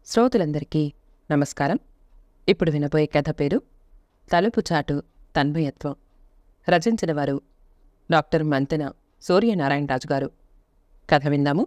శ్రోతులందరికీ నమస్కారం ఇప్పుడు వినబోయే కథ పేరు తలుపు చాటు తన్మయత్వం రచించిన వారు డాక్టర్ మంతెన సూర్యనారాయణ రాజు గారు కథ విందాము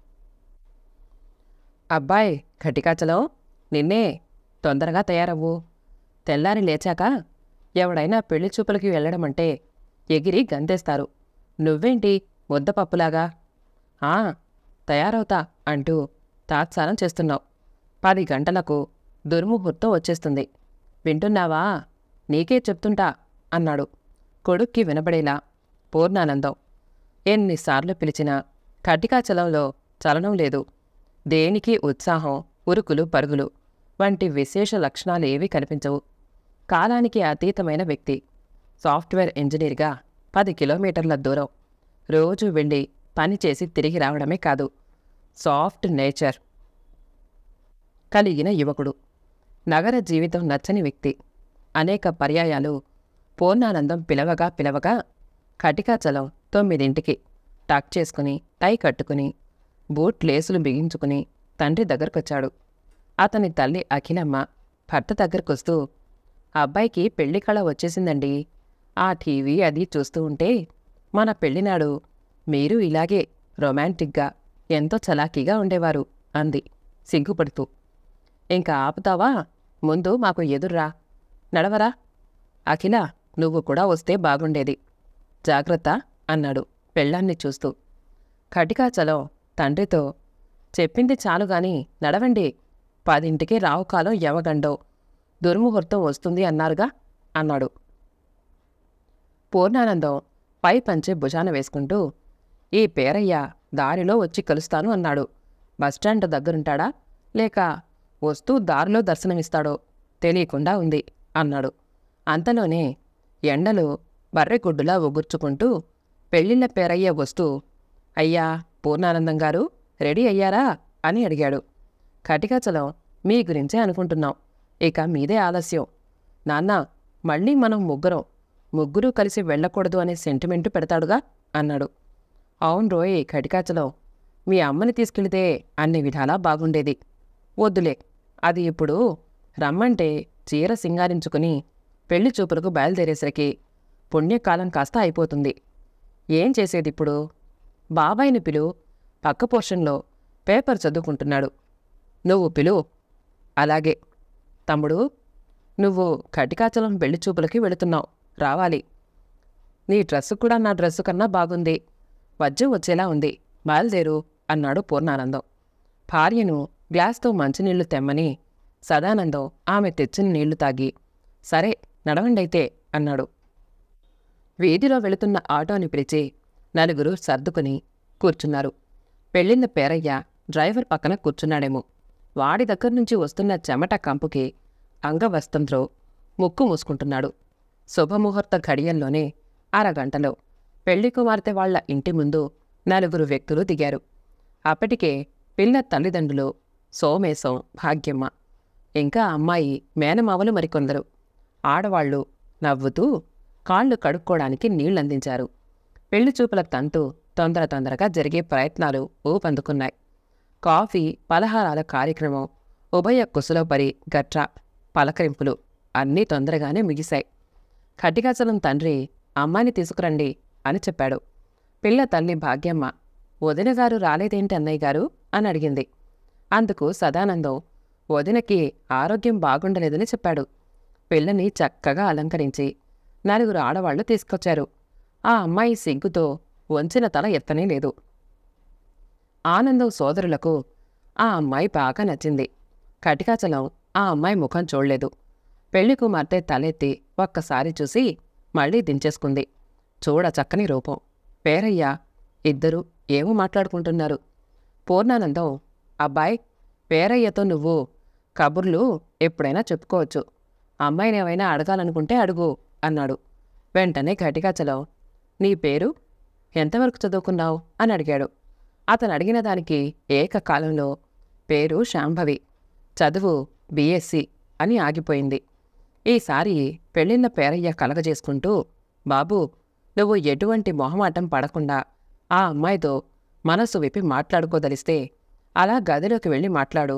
అబ్బాయ్ ఘటికాచలం నిన్నే తొందరగా తయారవ్వు తెల్లారి లేచాక ఎవడైనా పెళ్లి చూపులకి వెళ్ళడం అంటే ఎగిరి గంతేస్తారు నువ్వేంటి ముద్దపప్పులాగా ఆ తయారవుతా అంటూ తాత్సారం చేస్తున్నావు పది గంటలకు దుర్ముహూర్తం వచ్చేస్తుంది వింటున్నావా నీకే చెప్తుంటా అన్నాడు కొడుక్కి వినబడేలా పూర్ణానందం ఎన్నిసార్లు పిలిచినా కటికాచలంలో చలనం లేదు దేనికి ఉత్సాహం ఉరుకులు పరుగులు వంటి విశేష లక్షణాలు ఏవీ కనిపించవు కాలానికి అతీతమైన వ్యక్తి సాఫ్ట్వేర్ ఇంజనీర్గా పది కిలోమీటర్ల దూరం రోజు వెళ్ళి పని చేసి తిరిగి రావడమే కాదు సాఫ్ట్ నేచర్ కలిగిన యువకుడు నగర జీవితం నచ్చని వ్యక్తి అనేక పర్యాయాలు పూర్ణానందం పిలవగా పిలవగా కటికాచలం తొమ్మిదింటికి టక్ చేసుకుని టై కట్టుకుని బూట్ లేసులు బిగించుకుని తండ్రి దగ్గరకొచ్చాడు అతని తల్లి అఖిలమ్మ భర్త దగ్గరకొస్తూ అబ్బాయికి పెళ్లి కళ వచ్చేసిందండి ఆ టీవీ అది చూస్తూ ఉంటే మన పెళ్లినాడు మీరు ఇలాగే రొమాంటిక్గా ఎంతో చలాకీగా ఉండేవారు అంది సిగ్గుపడుతూ ఇంకా ఆపుతావా ముందు మాకు ఎదుర్రా నడవరా అఖిల నువ్వు కూడా వస్తే బాగుండేది జాగ్రత్త అన్నాడు పెళ్ళాన్ని చూస్తూ కటికాచలం తండ్రితో చెప్పింది చాలుగాని నడవండి పదింటికి రావు కాలం యవగండో దుర్ముహూర్తం వస్తుంది అన్నారుగా అన్నాడు పూర్ణానందం పై పంచె భుజాన వేసుకుంటూ ఈ పేరయ్య దారిలో వచ్చి కలుస్తాను అన్నాడు బస్టాండ్ దగ్గరుంటాడా లేక వస్తూ దారిలో దర్శనమిస్తాడో తెలియకుండా ఉంది అన్నాడు అంతలోనే ఎండలు బర్రెగుడ్డులా ఒగుర్చుకుంటూ పెళ్ళిళ్ళ పేరయ్య వస్తూ అయ్యా పూర్ణానందం గారు రెడీ అయ్యారా అని అడిగాడు కటికాచలం మీ గురించే అనుకుంటున్నాం ఇక మీదే ఆలస్యం నాన్న మళ్ళీ మనం ముగ్గురం ముగ్గురు కలిసి వెళ్ళకూడదు అనే సెంటిమెంటు పెడతాడుగా అన్నాడు అవును రోయ్ కటికాచలం మీ అమ్మని తీసుకెళితే అన్ని విధాలా బాగుండేది వద్దులే అది ఇప్పుడు రమ్మంటే చీర సింగారించుకుని పెళ్లి చూపులకు బయలుదేరేసరికి పుణ్యకాలం కాస్త అయిపోతుంది ఏం చేసేదిప్పుడు బాబాయిని పిలు పక్క పోర్షన్లో పేపర్ చదువుకుంటున్నాడు నువ్వు పిలు అలాగే తమ్ముడు నువ్వు కటికాచలం పెళ్లి చూపులకి వెళుతున్నావు రావాలి నీ డ్రెస్సు కూడా నా డ్రెస్సు కన్నా బాగుంది వజ్జం వచ్చేలా ఉంది బయలుదేరు అన్నాడు పూర్ణానందం భార్యను గ్లాస్తో మంచినీళ్లు తెమ్మని సదానందం ఆమె తెచ్చిన నీళ్లు తాగి సరే నడవండైతే అన్నాడు వీధిలో వెళుతున్న ఆటోని పిలిచి నలుగురు సర్దుకుని కూర్చున్నారు పెళ్ళిన పేరయ్య డ్రైవర్ పక్కన కూర్చున్నాడేమో వాడి దగ్గర నుంచి వస్తున్న చెమట కంపుకి అంగవస్త్రంతో ముక్కు మూసుకుంటున్నాడు శుభముహూర్త ఘడియల్లోనే అరగంటలో పెళ్లి కుమార్తె వాళ్ల ఇంటి ముందు నలుగురు వ్యక్తులు దిగారు అప్పటికే పిల్ల తల్లిదండ్రులు సోమేశం భాగ్యమ్మ ఇంకా అమ్మాయి మేనమావలు మరికొందరు ఆడవాళ్లు నవ్వుతూ కాళ్ళు కడుక్కోవడానికి నీళ్లందించారు పెళ్లి చూపుల తంతు తొందర తొందరగా జరిగే ప్రయత్నాలు ఊపందుకున్నాయి కాఫీ పలహారాల కార్యక్రమం ఉభయ కుశలపరి గట్ర పలకరింపులు అన్నీ తొందరగానే ముగిశాయి కటికాచలం తండ్రి అమ్మాయిని తీసుకురండి అని చెప్పాడు పిల్ల తల్లి భాగ్యమ్మ వదినగారు రాలేదేంటి అన్నయ్య గారు అని అడిగింది అందుకు సదానందం వదినకి ఆరోగ్యం బాగుండలేదని చెప్పాడు పిల్లని చక్కగా అలంకరించి నలుగురు ఆడవాళ్లు తీసుకొచ్చారు ఆ అమ్మాయి సిగ్గుతో వంచిన తల ఎత్తనే లేదు ఆనందం సోదరులకు ఆ అమ్మాయి బాగా నచ్చింది కటికాచలం ఆ అమ్మాయి ముఖం చూడలేదు పెళ్లి కుమార్తె తలెత్తి ఒక్కసారి చూసి మళ్ళీ దించేసుకుంది చూడ చక్కని రూపం పేరయ్య ఇద్దరు ఏమో మాట్లాడుకుంటున్నారు పూర్ణానందం అబ్బాయ్ పేరయ్యతో నువ్వు కబుర్లు ఎప్పుడైనా చెప్పుకోవచ్చు అమ్మాయినేమైనా అడగాలనుకుంటే అడుగు అన్నాడు వెంటనే ఘటికాచలం నీ పేరు ఎంతవరకు చదువుకున్నావు అని అడిగాడు అతను అడిగిన దానికి ఏకకాలంలో పేరు శాంభవి చదువు బీఎస్సీ అని ఆగిపోయింది ఈసారి పెళ్ళిళ్ళ పేరయ్య కలగజేసుకుంటూ బాబూ నువ్వు ఎటువంటి మొహమాటం పడకుండా ఆ అమ్మాయితో మనసు విప్పి మాట్లాడుకోదలిస్తే అలా గదిలోకి వెళ్ళి మాట్లాడు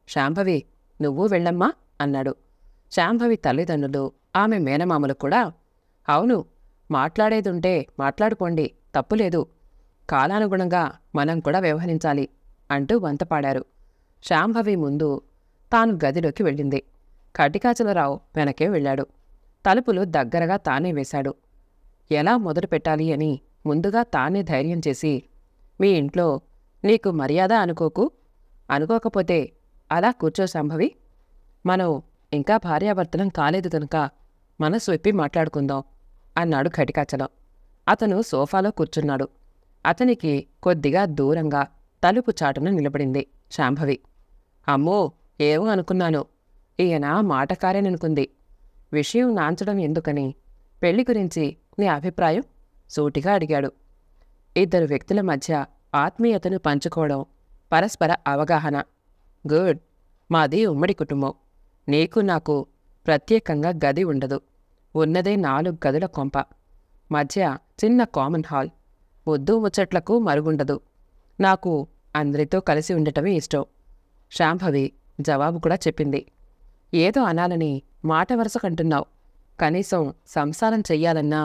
శాంభవి నువ్వు వెళ్ళమ్మా అన్నాడు శాంభవి తల్లిదండ్రులు ఆమె మేనమామలు కూడా అవును మాట్లాడేదుంటే మాట్లాడుకోండి తప్పులేదు కాలానుగుణంగా మనం కూడా వ్యవహరించాలి అంటూ వంతపాడారు శాంభవి ముందు తాను గదిలోకి వెళ్ళింది కటికాచలరావు వెనకే వెళ్ళాడు తలుపులు దగ్గరగా తానే వేశాడు ఎలా మొదలు పెట్టాలి అని ముందుగా తానే ధైర్యం చేసి మీ ఇంట్లో నీకు మర్యాద అనుకోకు అనుకోకపోతే అలా కూర్చో సంభవి మనం ఇంకా భార్యాభర్తలం కాలేదు కనుక మనసు విప్పి మాట్లాడుకుందాం అన్నాడు ఘటికాచలం అతను సోఫాలో కూర్చున్నాడు అతనికి కొద్దిగా దూరంగా తలుపు చాటున నిలబడింది శాంభవి అమ్మో ఏమో అనుకున్నాను ఈయన మాటకారేననుకుంది విషయం నాంచడం ఎందుకని పెళ్లి గురించి నీ అభిప్రాయం సూటిగా అడిగాడు ఇద్దరు వ్యక్తుల మధ్య ఆత్మీయతను పంచుకోవడం పరస్పర అవగాహన గుడ్ మాది ఉమ్మడి కుటుంబం నీకు నాకు ప్రత్యేకంగా గది ఉండదు ఉన్నదే నాలుగు గదుల కొంప మధ్య చిన్న కామన్ హాల్ ముద్దు ముచ్చట్లకు మరుగుండదు నాకు అందరితో కలిసి ఉండటమే ఇష్టం శాంభవి జవాబు కూడా చెప్పింది ఏదో అనాలని మాట వరుసకంటున్నావు కనీసం సంసారం చెయ్యాలన్నా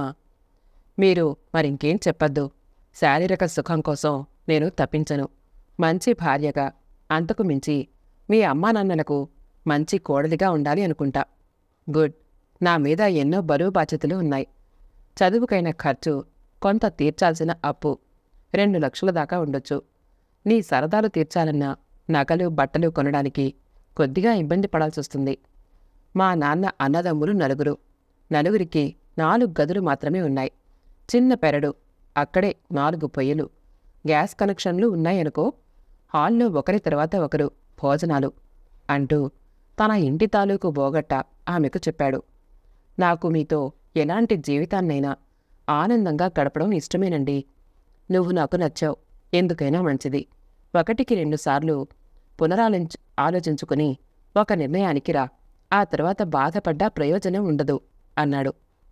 మీరు మరింకేం చెప్పొద్దు శారీరక సుఖం కోసం నేను తప్పించను మంచి భార్యగా అంతకు మించి మీ అమ్మానాన్నలకు మంచి కోడలిగా ఉండాలి అనుకుంటా గుడ్ నా మీద ఎన్నో బరువు బాధ్యతలు ఉన్నాయి చదువుకైన ఖర్చు కొంత తీర్చాల్సిన అప్పు రెండు లక్షల దాకా ఉండొచ్చు నీ సరదాలు తీర్చాలన్నా నగలు బట్టలు కొనడానికి కొద్దిగా ఇబ్బంది పడాల్సి వస్తుంది మా నాన్న అన్నదమ్ములు నలుగురు నలుగురికి నాలుగు గదులు మాత్రమే ఉన్నాయి చిన్న పెరడు అక్కడే నాలుగు పొయ్యిలు గ్యాస్ కనెక్షన్లు ఉన్నాయనుకో హాల్లో ఒకరి తర్వాత ఒకరు భోజనాలు అంటూ తన ఇంటి తాలూకు బోగట్ట ఆమెకు చెప్పాడు నాకు మీతో ఎలాంటి జీవితాన్నైనా ఆనందంగా గడపడం ఇష్టమేనండి నువ్వు నాకు నచ్చావు ఎందుకైనా మంచిది ఒకటికి రెండుసార్లు పునరాలించ ఆలోచించుకుని ఒక నిర్ణయానికి రా ఆ తర్వాత బాధపడ్డా ప్రయోజనం ఉండదు అన్నాడు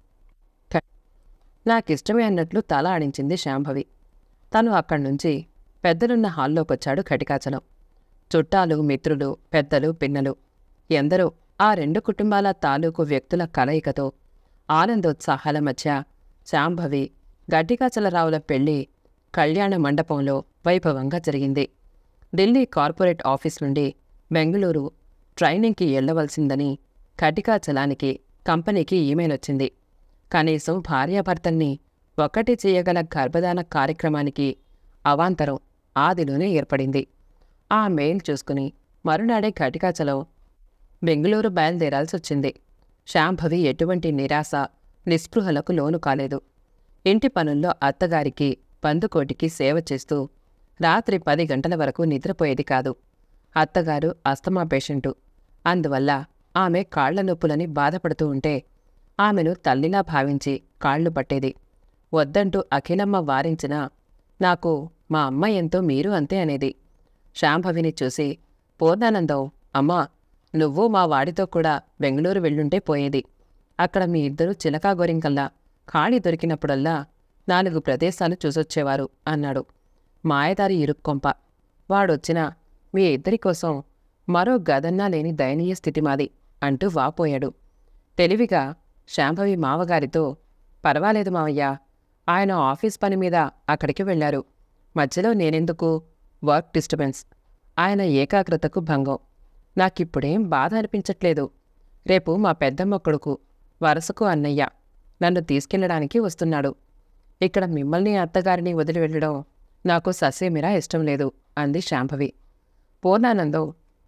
క- నాకిష్టమే అన్నట్లు తల ఆడించింది శాంభవి తను అక్కడి నుంచి పెద్దలున్న హాల్లోకొచ్చాడు ఘటికాచలం చుట్టాలు మిత్రులు పెద్దలు పిన్నలు ఎందరో ఆ రెండు కుటుంబాల తాలూకు వ్యక్తుల కలయికతో ఆనందోత్సాహాల మధ్య శాంభవి గడ్డికాచలరావుల పెళ్లి కళ్యాణ మండపంలో వైభవంగా జరిగింది ఢిల్లీ కార్పొరేట్ ఆఫీస్ నుండి బెంగళూరు ట్రైనింగ్కి వెళ్ళవలసిందని కటికాచలానికి కంపెనీకి ఈమెయిల్ వచ్చింది కనీసం భార్యాభర్తల్ని ఒక్కటి చేయగల గర్భధాన కార్యక్రమానికి అవాంతరం ఆదిలోనే ఏర్పడింది ఆ మెయిల్ చూసుకుని మరునాడే కటికాచలం బెంగళూరు బయలుదేరాల్సొచ్చింది శాంభవి ఎటువంటి నిరాశ నిస్పృహలకు లోను కాలేదు ఇంటి పనుల్లో అత్తగారికి పందుకోటికి సేవ చేస్తూ రాత్రి పది గంటల వరకు నిద్రపోయేది కాదు అత్తగారు అస్తమా పేషెంటు అందువల్ల ఆమె కాళ్ల నొప్పులని బాధపడుతూ ఉంటే ఆమెను తల్లిలా భావించి కాళ్ళు పట్టేది వద్దంటూ అఖిలమ్మ వారించినా నాకు మా అమ్మ ఎంతో మీరు అంతే అనేది శాంభవిని చూసి పూర్ణానందం అమ్మా నువ్వు మా వాడితో కూడా బెంగళూరు వెళ్ళుంటే పోయేది అక్కడ మీ ఇద్దరూ చిలకా గోరింకల్లా ఖాళీ దొరికినప్పుడల్లా నాలుగు ప్రదేశాలు చూసొచ్చేవారు అన్నాడు మాయదారి ఇరుక్కొంప వాడొచ్చినా మీ ఇద్దరి కోసం మరో గదన్నా లేని దయనీయ స్థితి మాది అంటూ వాపోయాడు తెలివిగా శాంభవి మావగారితో పర్వాలేదు మావయ్య ఆయన ఆఫీస్ పని మీద అక్కడికి వెళ్ళారు మధ్యలో నేనెందుకు వర్క్ డిస్టర్బెన్స్ ఆయన ఏకాగ్రతకు భంగం నాకిప్పుడేం బాధ అనిపించట్లేదు రేపు మా పెద్దమ్మ కొడుకు వరసకు అన్నయ్య నన్ను తీసుకెళ్ళడానికి వస్తున్నాడు ఇక్కడ మిమ్మల్ని అత్తగారిని వదిలి వెళ్ళడం నాకు ససేమిరా ఇష్టం లేదు అంది శాంభవి పూర్ణానందం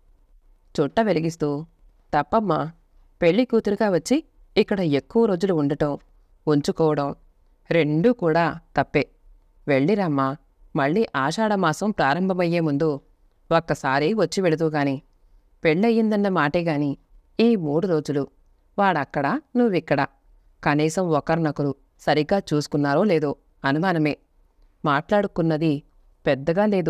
చుట్ట వెలిగిస్తూ తప్పమ్మా పెళ్లి కూతురుగా వచ్చి ఇక్కడ ఎక్కువ రోజులు ఉండటం ఉంచుకోవడం రెండూ కూడా తప్పే వెళ్ళిరమ్మా మళ్ళీ ఆషాఢమాసం ప్రారంభమయ్యే ముందు ఒక్కసారి వచ్చి వెళుతూ గాని పెళ్ళయిందన్న మాటే గాని ఈ మూడు రోజులు వాడక్కడ నువ్విక్కడ కనీసం ఒకరినొకరు సరిగ్గా చూసుకున్నారో లేదో అనుమానమే మాట్లాడుకున్నది పెద్దగా లేదు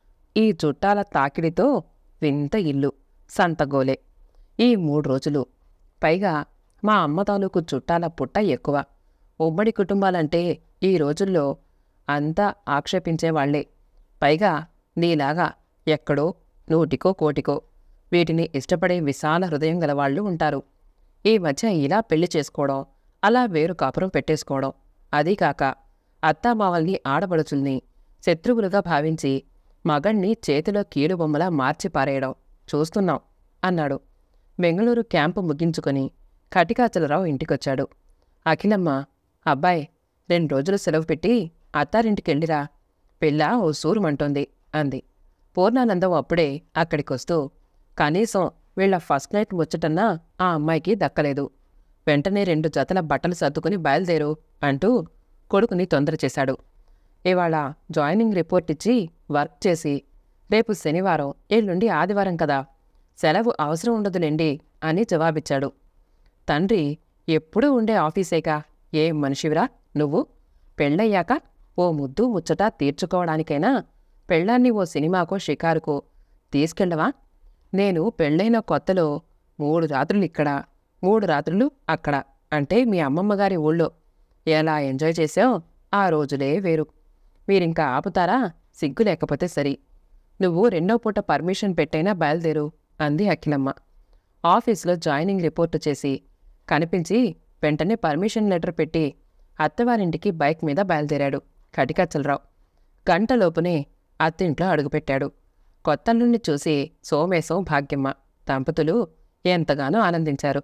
ఈ చుట్టాల తాకిడితో వింత ఇల్లు సంతగోలే ఈ మూడు రోజులు పైగా మా అమ్మ తాలూకు చుట్టాల పుట్ట ఎక్కువ ఉమ్మడి కుటుంబాలంటే ఈ రోజుల్లో అంతా ఆక్షేపించేవాళ్లే పైగా నీలాగా ఎక్కడో నూటికో కోటికో వీటిని ఇష్టపడే విశాల హృదయం గలవాళ్లు ఉంటారు ఈ మధ్య ఇలా పెళ్లి చేసుకోవడం అలా వేరు కాపురం పెట్టేసుకోవడం అదీ కాక అత్తామావల్ని ఆడబడుచుల్ని శత్రువులుగా భావించి మగణ్ణి చేతిలో కీలుబొమ్మలా మార్చి పారేయడం చూస్తున్నాం అన్నాడు బెంగళూరు క్యాంపు ముగించుకొని కటికాచలరావు ఇంటికొచ్చాడు అఖిలమ్మ అబ్బాయ్ రెండు రోజులు సెలవు పెట్టి అత్తారింటికెళ్ళిరా పిల్ల ఓ సూరుమంటోంది అంది పూర్ణానందం అప్పుడే అక్కడికొస్తూ కనీసం వీళ్ళ ఫస్ట్ నైట్ ముచ్చటన్నా ఆ అమ్మాయికి దక్కలేదు వెంటనే రెండు జతల బట్టలు సర్దుకుని బయలుదేరు అంటూ కొడుకుని తొందర చేశాడు ఇవాళ జాయినింగ్ రిపోర్ట్ ఇచ్చి వర్క్ చేసి రేపు శనివారం ఎల్లుండి ఆదివారం కదా సెలవు అవసరం ఉండదులేండి అని జవాబిచ్చాడు తండ్రి ఎప్పుడూ ఉండే ఆఫీసేగా ఏ మనిషివిరా నువ్వు పెళ్ళయ్యాక ఓ ముద్దు ముచ్చట తీర్చుకోవడానికైనా పెళ్ళాన్ని ఓ సినిమాకో షికారుకో తీసుకెళ్ళవా నేను పెళ్ళైన కొత్తలో మూడు రాత్రులు ఇక్కడ మూడు రాత్రులు అక్కడ అంటే మీ అమ్మమ్మగారి ఊళ్ళో ఎలా ఎంజాయ్ చేసావు ఆ రోజులే వేరు మీరింకా ఆపుతారా సిగ్గు లేకపోతే సరి నువ్వు రెండో పూట పర్మిషన్ పెట్టైనా బయలుదేరు అంది అఖిలమ్మ ఆఫీసులో జాయినింగ్ రిపోర్టు చేసి కనిపించి వెంటనే పర్మిషన్ లెటర్ పెట్టి అత్తవారింటికి బైక్ మీద బయలుదేరాడు కటికచ్చలరావు గంటలోపునే అత్తింట్లో అడుగుపెట్టాడు కొత్తల్లుణ్ణి చూసి సోమేశం భాగ్యమ్మ దంపతులు ఎంతగానో ఆనందించారు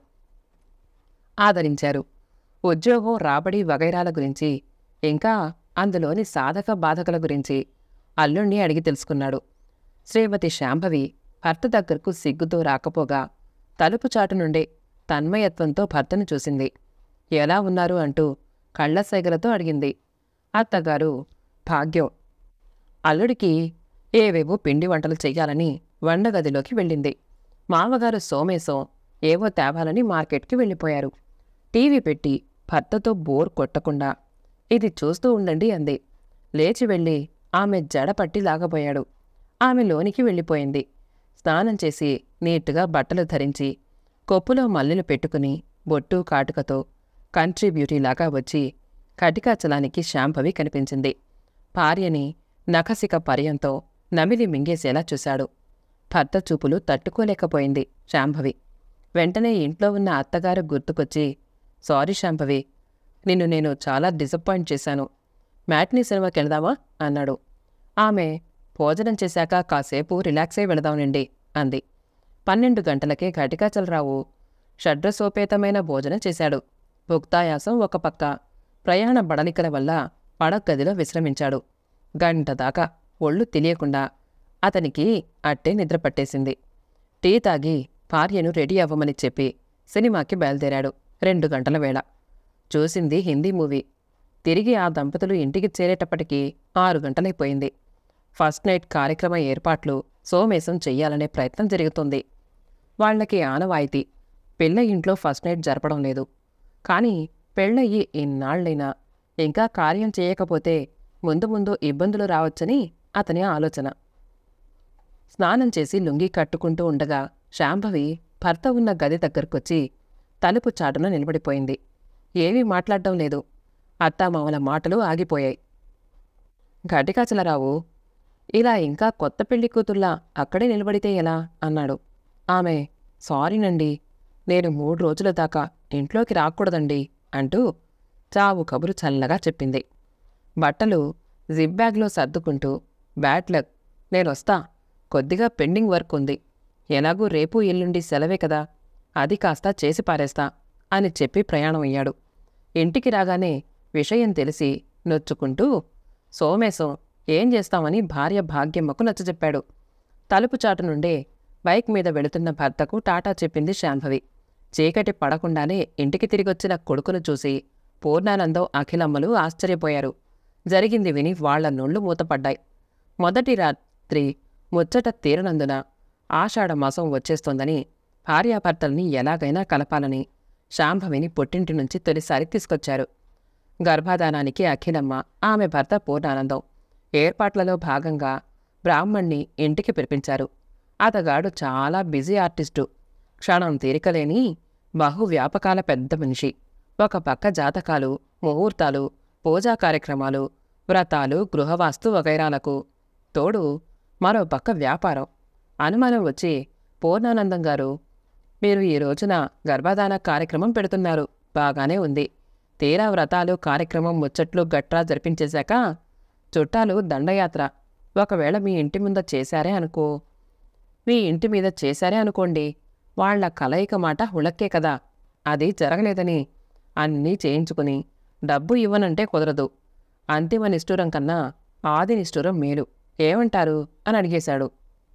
ఆదరించారు ఉద్యోగం రాబడి వగైరాల గురించి ఇంకా అందులోని సాధక బాధకల గురించి అల్లుణ్ణి అడిగి తెలుసుకున్నాడు శ్రీమతి శాంభవి భర్త దగ్గరకు సిగ్గుతో రాకపోగా తలుపు చాటు నుండే తన్మయత్వంతో భర్తను చూసింది ఎలా ఉన్నారు అంటూ కళ్ళ సైగలతో అడిగింది అత్తగారు భాగ్యం అల్లుడికి ఏవేవో పిండి వంటలు చెయ్యాలని వంటగదిలోకి వెళ్ళింది మామగారు సోమేశం ఏవో తేవాలని మార్కెట్కి వెళ్ళిపోయారు టీవీ పెట్టి భర్తతో బోర్ కొట్టకుండా ఇది చూస్తూ ఉండండి అంది లేచి వెళ్ళి ఆమె జడ పట్టి లాగబోయాడు ఆమె లోనికి వెళ్ళిపోయింది స్నానం చేసి నీట్గా బట్టలు ధరించి కొప్పులో మల్లెలు పెట్టుకుని బొట్టు కాటుకతో కంట్రీ బ్యూటీలాగా వచ్చి కటికాచలానికి శాంభవి కనిపించింది భార్యని నఖసిక పర్యంతో నమిలి మింగేసేలా చూశాడు భర్త చూపులు తట్టుకోలేకపోయింది శాంభవి వెంటనే ఇంట్లో ఉన్న అత్తగారు గుర్తుకొచ్చి సారీ శాంభవి నిన్ను నేను చాలా డిసప్పాయింట్ చేశాను మ్యాట్నీ సినిమాకి వెళదామా అన్నాడు ఆమె భోజనం చేశాక కాసేపు రిలాక్స్ అయి వెళదామనండి అంది పన్నెండు గంటలకే ఘటికాచలరావు షడ్రసోపేతమైన భోజనం చేశాడు భుక్తాయాసం ఒక పక్క ప్రయాణ బడలికల వల్ల పడగదిలో విశ్రమించాడు గంట దాకా ఒళ్ళు తెలియకుండా అతనికి అట్టే నిద్ర పట్టేసింది టీ తాగి భార్యను రెడీ అవ్వమని చెప్పి సినిమాకి బయలుదేరాడు రెండు గంటల వేళ చూసింది హిందీ మూవీ తిరిగి ఆ దంపతులు ఇంటికి చేరేటప్పటికీ ఆరు గంటలైపోయింది ఫస్ట్ నైట్ కార్యక్రమ ఏర్పాట్లు సోమేశం చెయ్యాలనే ప్రయత్నం జరుగుతుంది వాళ్ళకి ఆనవాయితీ పెళ్ళ ఇంట్లో ఫస్ట్ నైట్ జరపడం లేదు కానీ పెళ్ళయి ఇన్నాళ్లైనా ఇంకా కార్యం చేయకపోతే ముందు ముందు ఇబ్బందులు రావచ్చని అతని ఆలోచన స్నానం చేసి లుంగి కట్టుకుంటూ ఉండగా శాంభవి భర్త ఉన్న గది దగ్గరకొచ్చి తలుపు చాటున నిలబడిపోయింది ఏమీ మాట్లాడడం లేదు అత్తామామల మాటలు ఆగిపోయాయి ఘటికాచలరావు ఇలా ఇంకా కొత్త పెళ్లి కూతుర్లా అక్కడే నిలబడితే ఎలా అన్నాడు ఆమె సారీనండి నేను మూడు రోజుల దాకా ఇంట్లోకి రాకూడదండి అంటూ చావు కబురు చల్లగా చెప్పింది బట్టలు జిప్ బ్యాగ్లో సర్దుకుంటూ బ్యాడ్ లక్ నేనొస్తా కొద్దిగా పెండింగ్ వర్క్ ఉంది ఎలాగూ రేపు ఎల్లుండి సెలవే కదా అది కాస్త చేసి పారేస్తా అని చెప్పి ప్రయాణం అయ్యాడు ఇంటికి రాగానే విషయం తెలిసి నొచ్చుకుంటూ సోమేశం ఏం చేస్తామని భార్య భాగ్యమ్మకు నచ్చజెప్పాడు తలుపు చాటు నుండే బైక్ మీద వెళుతున్న భర్తకు టాటా చెప్పింది శాంభవి చీకటి పడకుండానే ఇంటికి తిరిగొచ్చిన కొడుకును చూసి పూర్ణానందం అఖిలమ్మలు ఆశ్చర్యపోయారు జరిగింది విని వాళ్ల నొళ్ళు మూతపడ్డాయి మొదటి రాత్రి ముచ్చట తీరనందున ఆషాఢమాసం వచ్చేస్తోందని భార్యాభర్తల్ని ఎలాగైనా కలపాలని శాంభవిని పుట్టింటి నుంచి తొలిసారి తీసుకొచ్చారు గర్భాధానానికి అఖిలమ్మ ఆమె భర్త పూర్ణానందం ఏర్పాట్లలో భాగంగా బ్రాహ్మణ్ణి ఇంటికి పిలిపించారు అతగాడు చాలా బిజీ ఆర్టిస్టు క్షణం తీరికలేని బహువ్యాపకాల పెద్ద మనిషి ఒక పక్క జాతకాలు ముహూర్తాలు పూజా కార్యక్రమాలు వ్రతాలు గృహవాస్తు వగైరాలకు తోడు మరో పక్క వ్యాపారం అనుమానం వచ్చి పూర్ణానందం గారు మీరు ఈ రోజున గర్భధాన కార్యక్రమం పెడుతున్నారు బాగానే ఉంది తీరా వ్రతాలు కార్యక్రమం ముచ్చట్లు గట్రా జరిపించేశాక చుట్టాలు దండయాత్ర ఒకవేళ మీ ఇంటి ముంద చేశారే అనుకో మీ ఇంటి మీద చేశారే అనుకోండి వాళ్ళ కలయిక మాట హుళక్కే కదా అది జరగలేదని అన్నీ చేయించుకుని డబ్బు ఇవ్వనంటే కుదరదు అంతిమ నిష్ఠూరం కన్నా ఆది నిష్ఠూరం మేలు ఏమంటారు అని అడిగేశాడు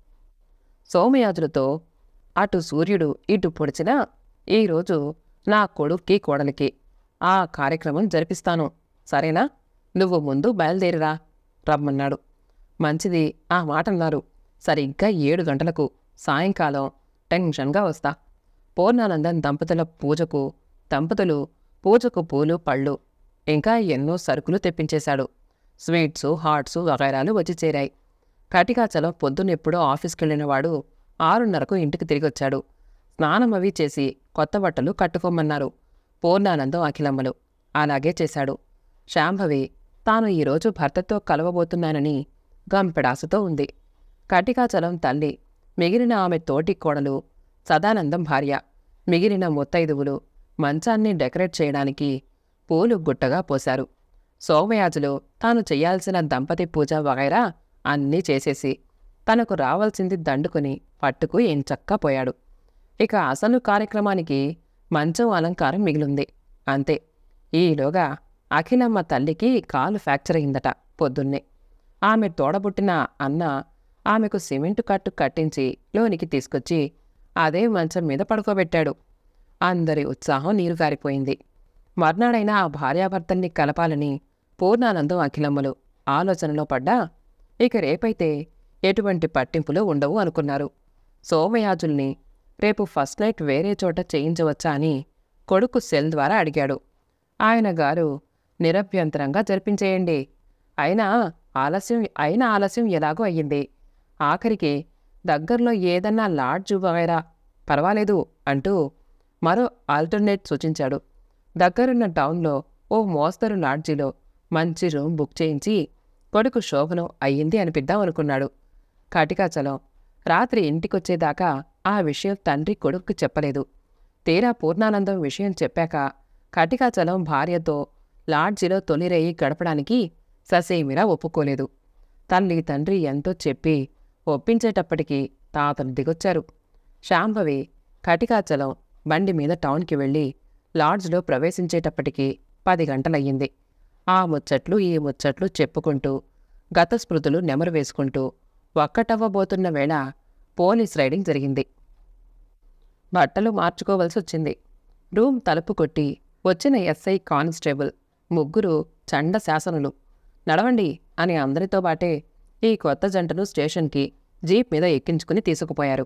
సోమయాజులతో అటు సూర్యుడు ఇటు పొడిచినా ఈరోజు నా కొడుక్కి కోడలికి ఆ కార్యక్రమం జరిపిస్తాను సరేనా నువ్వు ముందు బయలుదేరిరా రమ్మన్నాడు మంచిది ఆ మాట అన్నారు సరిగ్గా ఏడు గంటలకు సాయంకాలం టెన్షన్గా వస్తా పూర్ణానందం దంపతుల పూజకు దంపతులు పూజకు పూలు పళ్ళు ఇంకా ఎన్నో సరుకులు తెప్పించేశాడు స్వీట్సు హాట్సు వగైరాలు వచ్చి చేరాయి కటికాచలం పొద్దునెప్పుడో ఆఫీస్కెళ్ళిన వాడు ఆరున్నరకు ఇంటికి తిరిగొచ్చాడు స్నానం అవి చేసి కొత్త బట్టలు కట్టుకోమన్నారు పూర్ణానందం అఖిలమ్మలు అలాగే చేశాడు శాంభవి తాను ఈరోజు భర్తతో కలవబోతున్నానని గంపెడాసుతో ఉంది కటికాచలం తల్లి మిగిలిన ఆమె తోటి కోడలు సదానందం భార్య మిగిలిన ముత్తైదువులు మంచాన్ని డెకరేట్ చేయడానికి పూలు గుట్టగా పోశారు సోమయాజులు తాను చెయ్యాల్సిన దంపతి పూజ వగైరా అన్నీ చేసేసి తనకు రావాల్సింది దండుకుని పట్టుకు ఎంచక్కా పోయాడు ఇక అసలు కార్యక్రమానికి మంచం అలంకారం మిగిలింది అంతే ఈలోగా అఖిలమ్మ తల్లికి కాలు ఫ్రాక్చర్ అయిందట పొద్దున్నే ఆమె తోడబుట్టిన అన్న ఆమెకు సిమెంటు కట్టు కట్టించి లోనికి తీసుకొచ్చి అదే మంచం మీద పడుకోబెట్టాడు అందరి ఉత్సాహం నీరుగారిపోయింది మర్నాడైనా ఆ భార్యాభర్తల్ని కలపాలని పూర్ణానందం అఖిలమ్మలు ఆలోచనలో పడ్డా ఇక రేపైతే ఎటువంటి పట్టింపులు ఉండవు అనుకున్నారు సోమయాజుల్ని రేపు ఫస్ట్ నైట్ వేరే చోట చేయించవచ్చా అని కొడుకు సెల్ ద్వారా అడిగాడు ఆయన గారు నిరభ్యంతరంగా జరిపించేయండి అయినా ఆలస్యం అయినా ఆలస్యం ఎలాగో అయ్యింది ఆఖరికి దగ్గరలో ఏదన్నా లాడ్జు వగైరా పర్వాలేదు అంటూ మరో ఆల్టర్నేట్ సూచించాడు దగ్గరున్న టౌన్లో ఓ మోస్తరు లాడ్జిలో మంచి రూమ్ బుక్ చేయించి కొడుకు శోభనం అయ్యింది అనిపిద్దాం అనుకున్నాడు కటికాచలం రాత్రి ఇంటికొచ్చేదాకా ఆ విషయం తండ్రి కొడుక్కి చెప్పలేదు తీరా పూర్ణానందం విషయం చెప్పాక కటికాచలం భార్యతో లాడ్జిలో తొలిరేయి గడపడానికి ససేమిరా ఒప్పుకోలేదు తల్లి తండ్రి ఎంతో చెప్పి ఒప్పించేటప్పటికీ తాతలు దిగొచ్చారు శాంభవి కటికాచలం బండి మీద టౌన్కి వెళ్ళి లాడ్జ్లో ప్రవేశించేటప్పటికి పది గంటలయ్యింది ఆ ముచ్చట్లు ఈ ముచ్చట్లు చెప్పుకుంటూ గత స్మృతులు నెమరు వేసుకుంటూ ఒక్కటవ్వబోతున్న వేళ పోలీస్ రైడింగ్ జరిగింది బట్టలు మార్చుకోవలసి వచ్చింది రూమ్ తలుపు కొట్టి వచ్చిన ఎస్ఐ కానిస్టేబుల్ ముగ్గురు చండ శాసనులు నడవండి అని అందరితో బాటే ఈ కొత్త జంటను స్టేషన్కి జీప్ మీద ఎక్కించుకుని తీసుకుపోయారు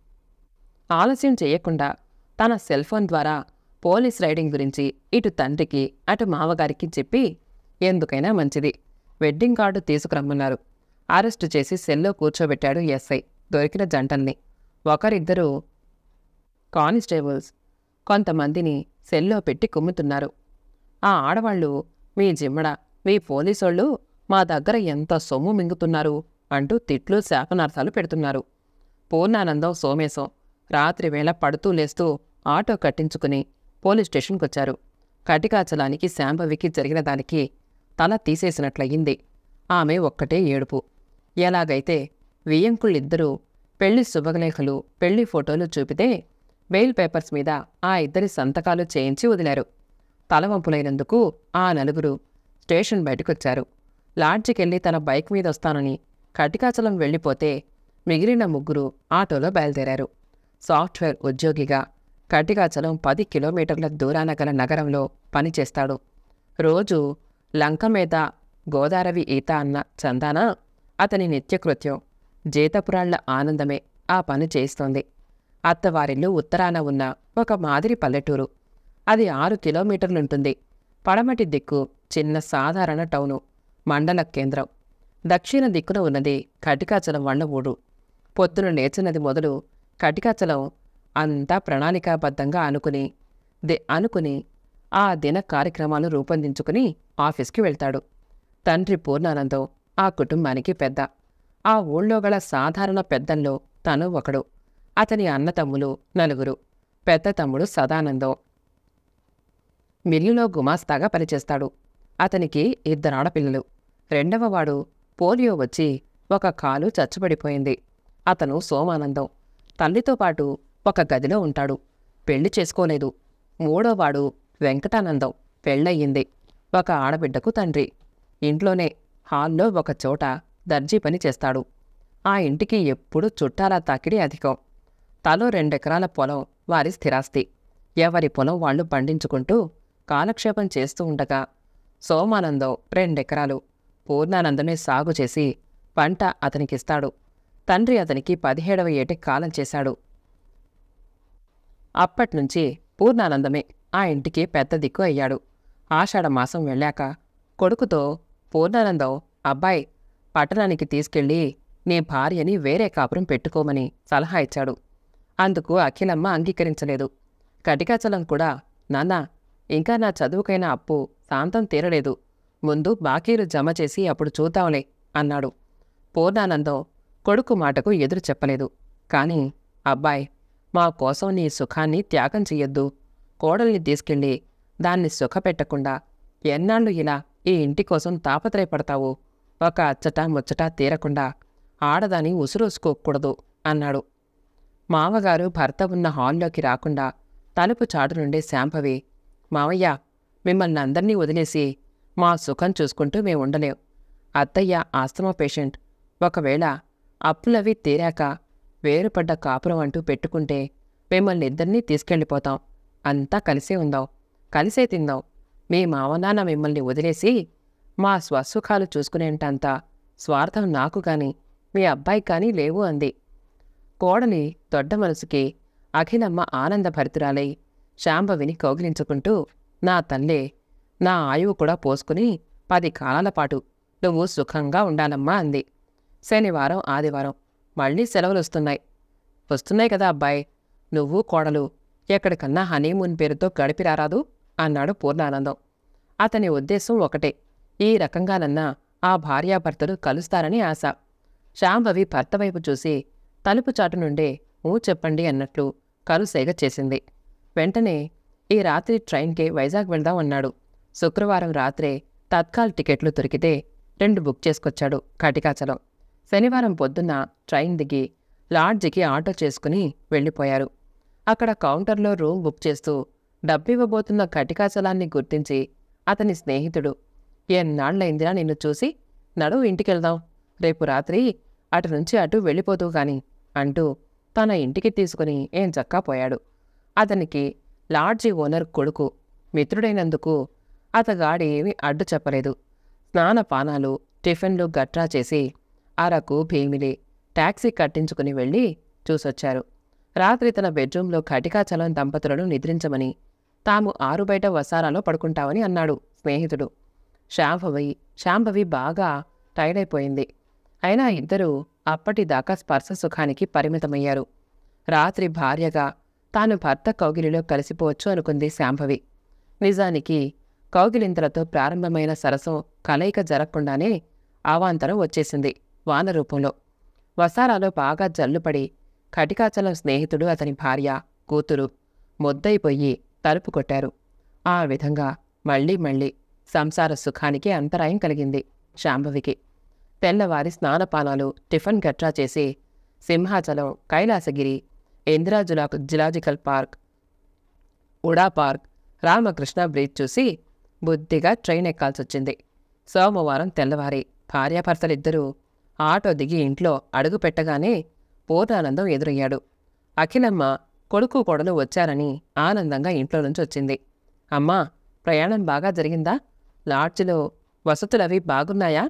ఆలస్యం చేయకుండా తన సెల్ ఫోన్ ద్వారా పోలీస్ రైడింగ్ గురించి ఇటు తండ్రికి అటు మావగారికి చెప్పి ఎందుకైనా మంచిది వెడ్డింగ్ కార్డు తీసుకురమ్మన్నారు అరెస్టు చేసి సెల్లో కూర్చోబెట్టాడు ఎస్ఐ దొరికిన జంటల్ని ఒకరిద్దరు కానిస్టేబుల్స్ కొంతమందిని సెల్లో పెట్టి కుమ్ముతున్నారు ఆ ఆడవాళ్ళు మీ జిమ్మడ మీ పోలీసోళ్ళు మా దగ్గర ఎంత సొమ్ము మింగుతున్నారు అంటూ తిట్లు శాపనార్థాలు పెడుతున్నారు పూర్ణానందం సోమేశం రాత్రి వేళ పడుతూ లేస్తూ ఆటో కట్టించుకుని పోలీస్ స్టేషన్కొచ్చారు కటికాచలానికి శాంభవికి జరిగిన దానికి తల తీసేసినట్లయింది ఆమె ఒక్కటే ఏడుపు ఎలాగైతే వియ్యంకుళ్ళిద్దరూ పెళ్లి శుభలేఖలు పెళ్లి ఫోటోలు చూపితే బెయిల్ పేపర్స్ మీద ఆ ఇద్దరి సంతకాలు చేయించి వదిలారు తలవంపులైనందుకు ఆ నలుగురు స్టేషన్ బయటకొచ్చారు లాడ్జికెళ్ళి తన బైక్ మీద వస్తానని కటికాచలం వెళ్ళిపోతే మిగిలిన ముగ్గురు ఆటోలో బయలుదేరారు సాఫ్ట్వేర్ ఉద్యోగిగా కటికాచలం పది కిలోమీటర్ల దూరాన గల నగరంలో పనిచేస్తాడు రోజు లంక మీద గోదారవి ఈత అన్న చందాన అతని నిత్యకృత్యం జీతపురాళ్ల ఆనందమే ఆ పని చేస్తోంది అత్తవారిల్లు ఉత్తరాన ఉన్న ఒక మాదిరి పల్లెటూరు అది ఆరు కిలోమీటర్లుంటుంది పడమటి దిక్కు చిన్న సాధారణ టౌను మండల కేంద్రం దక్షిణ దిక్కున ఉన్నది కటికాచలం వండ ఊరు పొద్దున లేచినది మొదలు కటికాచలం అంతా ప్రణాళికాబద్ధంగా అనుకుని ది అనుకుని ఆ దిన కార్యక్రమాలు రూపొందించుకుని ఆఫీస్కి వెళ్తాడు తండ్రి పూర్ణానందం ఆ కుటుంబానికి పెద్ద ఆ ఊళ్ళో గల సాధారణ పెద్దల్లో తను ఒకడు అతని అన్నతమ్ములు నలుగురు పెద్ద తమ్ముడు సదానందం మిల్లులో గుమాస్తాగా పనిచేస్తాడు అతనికి ఇద్దరు ఆడపిల్లలు రెండవవాడు పోలియో వచ్చి ఒక కాలు చచ్చుబడిపోయింది అతను సోమానందం తల్లితో పాటు ఒక గదిలో ఉంటాడు పెళ్లి చేసుకోలేదు మూడోవాడు వెంకటానందం పెళ్ళయింది ఒక ఆడబిడ్డకు తండ్రి ఇంట్లోనే హాల్లో ఒక చోట దర్జీ పని చేస్తాడు ఆ ఇంటికి ఎప్పుడూ చుట్టాల తాకిడి అధికం తలో రెండెకరాల పొలం వారి స్థిరాస్తి ఎవరి పొలం వాళ్ళు పండించుకుంటూ కాలక్షేపం చేస్తూ ఉండగా సోమానందం రెండెకరాలు పూర్ణానందమే సాగు చేసి పంట అతనికిస్తాడు తండ్రి అతనికి పదిహేడవ ఏటి కాలం చేశాడు అప్పట్నుంచి పూర్ణానందమే ఆ ఇంటికి పెద్ద దిక్కు అయ్యాడు ఆషాఢ మాసం వెళ్ళాక కొడుకుతో పూర్ణానందం అబ్బాయి పట్టణానికి తీసుకెళ్ళి నీ భార్యని వేరే కాపురం పెట్టుకోమని సలహా ఇచ్చాడు అందుకు అఖిలమ్మ అంగీకరించలేదు కటికాచలం కూడా నాన్నా ఇంకా నా చదువుకైన అప్పు శాంతం తీరలేదు ముందు బాకీలు జమ చేసి అప్పుడు చూద్దాంలే అన్నాడు పూర్ణానందం కొడుకు మాటకు ఎదురు చెప్పలేదు కాని అబ్బాయ్ మా కోసం నీ సుఖాన్ని త్యాగం చెయ్యొద్దు కోడల్ని తీసుకెళ్ళి దాన్ని సుఖపెట్టకుండా ఎన్నాళ్ళు ఇలా ఈ ఇంటి కోసం తాపత్రయపడతావు ఒక అచ్చట ముచ్చట తీరకుండా ఆడదాని ఉసురోసుకోకూడదు అన్నాడు మామగారు భర్త ఉన్న హాల్లోకి రాకుండా తలుపు చాటు నుండే శాంభవి మావయ్య మిమ్మల్ని అందర్నీ వదిలేసి మా సుఖం చూసుకుంటూ మేము ఉండలేం అత్తయ్య ఆస్తమా పేషెంట్ ఒకవేళ అప్పులవి తీరాక వేరుపడ్డ కాపురం అంటూ పెట్టుకుంటే మిమ్మల్ని ఇద్దరినీ తీసుకెళ్ళిపోతాం అంతా కలిసే ఉందాం కలిసే తిందాం మీ మావనాన్న మిమ్మల్ని వదిలేసి మా స్వసుఖాలు చూసుకునేంటంత స్వార్థం నాకు గాని మీ అబ్బాయి కానీ లేవు అంది కోడలి దొడ్డ మనసుకి అఖిలమ్మ ఆనందభరితురాలై శాంభవిని కౌగిలించుకుంటూ నా తల్లే నా ఆయువు కూడా పోసుకుని పది కాలాల పాటు నువ్వు సుఖంగా ఉండాలమ్మా అంది శనివారం ఆదివారం మళ్ళీ సెలవులు వస్తున్నాయి వస్తున్నాయి కదా అబ్బాయి నువ్వు కోడలు ఎక్కడికన్నా హనీమూన్ పేరుతో గడిపి రారాదు అన్నాడు పూర్ణానందం అతని ఉద్దేశం ఒకటే ఈ రకంగానన్నా ఆ భార్యాభర్తలు కలుస్తారని ఆశ శాంభవి భర్త వైపు చూసి తలుపు చాటు నుండే ఊ చెప్పండి అన్నట్లు కలుసేగ చేసింది వెంటనే ఈ రాత్రి ట్రైన్కి వైజాగ్ వెళ్దాం అన్నాడు శుక్రవారం రాత్రే తత్కాల్ టికెట్లు దొరికితే రెండు బుక్ చేసుకొచ్చాడు కటికాచలం శనివారం పొద్దున్న ట్రైన్ దిగి లాడ్జికి ఆటో చేసుకుని వెళ్ళిపోయారు అక్కడ కౌంటర్లో రూమ్ బుక్ చేస్తూ డబ్బివ్వబోతున్న కటికాచలాన్ని గుర్తించి అతని స్నేహితుడు ఎన్నాళ్లైందిరా నిన్ను చూసి నడు ఇంటికెళ్దాం రేపు రాత్రి అటు నుంచి అటు వెళ్ళిపోతూ గాని అంటూ తన ఇంటికి తీసుకుని ఏం చక్కా పోయాడు అతనికి లాడ్జి ఓనర్ కొడుకు మిత్రుడైనందుకు అతగాడి ఏమీ అడ్డు చెప్పలేదు స్నానపానాలు టిఫిన్లు గట్రా చేసి అరకు భీమిలి టాక్సీ కట్టించుకుని వెళ్ళి చూసొచ్చారు రాత్రి తన బెడ్రూంలో కటికాచలం దంపతులను నిద్రించమని తాము ఆరు బయట వసారాలో పడుకుంటామని అన్నాడు స్నేహితుడు శాంభవి శాంభవి బాగా టైర్డ్ అయిపోయింది అయినా ఇద్దరూ అప్పటిదాకా స్పర్శ సుఖానికి పరిమితమయ్యారు రాత్రి భార్యగా తాను భర్త కౌగిలిలో కలిసిపోవచ్చు అనుకుంది శాంభవి నిజానికి కౌగిలింతలతో ప్రారంభమైన సరసం కలయిక జరగకుండానే అవాంతరం వచ్చేసింది వాన రూపంలో వసారాలో బాగా జల్లుపడి కటికాచలం స్నేహితుడు అతని భార్య కూతురు మొద్దయిపోయి తలుపు కొట్టారు ఆ విధంగా మళ్ళీ మళ్ళీ సంసార సుఖానికి అంతరాయం కలిగింది శాంభవికి తెల్లవారి స్నానపానాలు టిఫిన్ గట్రా చేసి సింహాచలం కైలాసగిరి ఇందిరా జులా zoological park UDA park Ramakrishna bridge చూసి బుద్ధిగా ట్రైన్ ఎక్కాల్సొచ్చింది సోమవారం తెల్లవారి భార్యాభర్తలిద్దరూ ఆటో దిగి ఇంట్లో అడుగు పెట్టగానే పూర్ణానందం ఎదురయ్యాడు అఖిలమ్మ కొడుకు కొడలు వచ్చారని ఆనందంగా ఇంట్లో నుంచి వచ్చింది అమ్మా ప్రయాణం బాగా జరిగిందా లాడ్జిలో వసతులవి బాగున్నాయా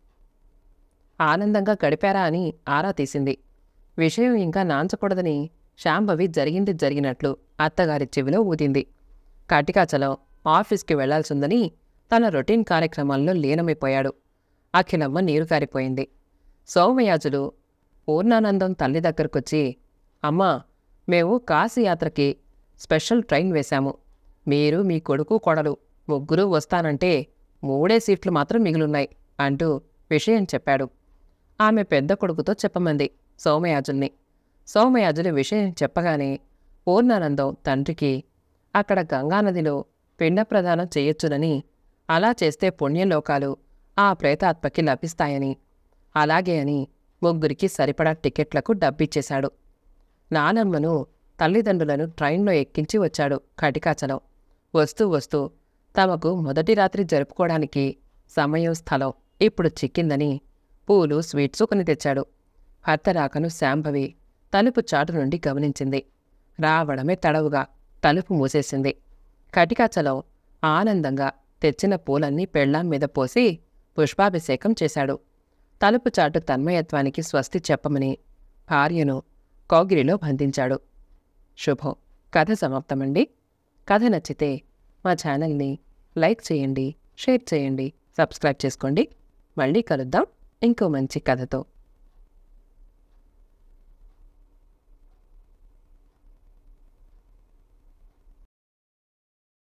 ఆనందంగా గడిపారా అని ఆరా తీసింది విషయం ఇంకా నాంచకూడదని శాంభవి జరిగింది జరిగినట్లు అత్తగారి చెవిలో ఊదింది కటికాచలం ఆఫీస్కి వెళ్లాల్సిందని తన రొటీన్ కార్యక్రమాల్లో లీనమైపోయాడు అఖిలమ్మ నీరు కారిపోయింది సోమయాజులు పూర్ణానందం తల్లి దగ్గరకొచ్చి అమ్మా మేము కాశీయాత్రకి స్పెషల్ ట్రైన్ వేశాము మీరు మీ కొడుకు కొడలు ముగ్గురు వస్తానంటే మూడే సీట్లు మాత్రం మిగిలున్నాయి అంటూ విషయం చెప్పాడు ఆమె పెద్ద కొడుకుతో చెప్పమంది సోమయాజుల్ని సోమయాజులు విషయం చెప్పగానే పూర్ణానందం తండ్రికి అక్కడ గంగానదిలో పిండ ప్రదానం చేయొచ్చునని అలా చేస్తే పుణ్యలోకాలు ఆ ప్రేతాత్మకి లభిస్తాయని అలాగే అని ముగ్గురికి సరిపడా టికెట్లకు డబ్బిచ్చేశాడు నానమ్మను తల్లిదండ్రులను ట్రైన్లో ఎక్కించి వచ్చాడు కటికాచలం వస్తూ వస్తూ తమకు మొదటి రాత్రి జరుపుకోవడానికి సమయం స్థలం ఇప్పుడు చిక్కిందని పూలు స్వీట్సు కొని తెచ్చాడు భర్త రాకను శాంభవి తలుపు చాటు నుండి గమనించింది రావడమే తడవుగా తలుపు మూసేసింది కటికాచలం ఆనందంగా తెచ్చిన పూలన్నీ పెళ్ళాం మీద పోసి పుష్పాభిషేకం చేశాడు తలుపు చాటు తన్మయత్వానికి స్వస్తి చెప్పమని భార్యను కౌగిలిలో బంధించాడు శుభం కథ సమాప్తమండి కథ నచ్చితే మా ఛానల్ని లైక్ చేయండి షేర్ చేయండి సబ్స్క్రైబ్ చేసుకోండి మళ్ళీ కలుద్దాం ఇంకో మంచి కథతో